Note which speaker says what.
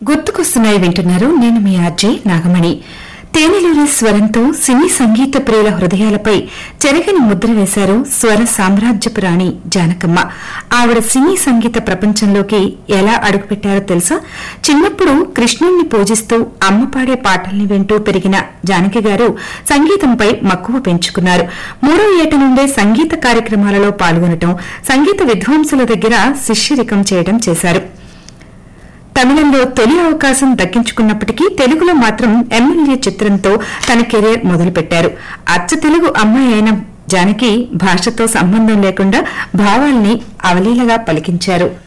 Speaker 1: గుర్తుకొస్తున్నాయి వింటున్నారు నేను మీ ఆర్జే నాగమణి తేనెలూరి స్వరంతో సినీ సంగీత ప్రియుల హృదయాలపై చెరగని ముద్ర వేశారు స్వర సామ్రాజ్యపు రాణి జానకమ్మ ఆవిడ సినీ సంగీత ప్రపంచంలోకి ఎలా అడుగుపెట్టారో తెలుసా చిన్నప్పుడు కృష్ణుణ్ణి పూజిస్తూ అమ్మ పాడే పాటల్ని వింటూ పెరిగిన జానకి గారు సంగీతంపై మక్కువ పెంచుకున్నారు మూడో ఏట నుండే సంగీత కార్యక్రమాలలో పాల్గొనటం సంగీత విద్వాంసుల దగ్గర శిష్యరికం చేయడం చేశారు తమిళంలో తొలి అవకాశం దక్కించుకున్నప్పటికీ తెలుగులో మాత్రం ఎమ్మెల్యే చిత్రంతో తన కెరీర్ మొదలుపెట్టారు అచ్చ తెలుగు అమ్మాయి అయిన జానకి భాషతో సంబంధం లేకుండా భావాల్ని అవలీలగా పలికించారు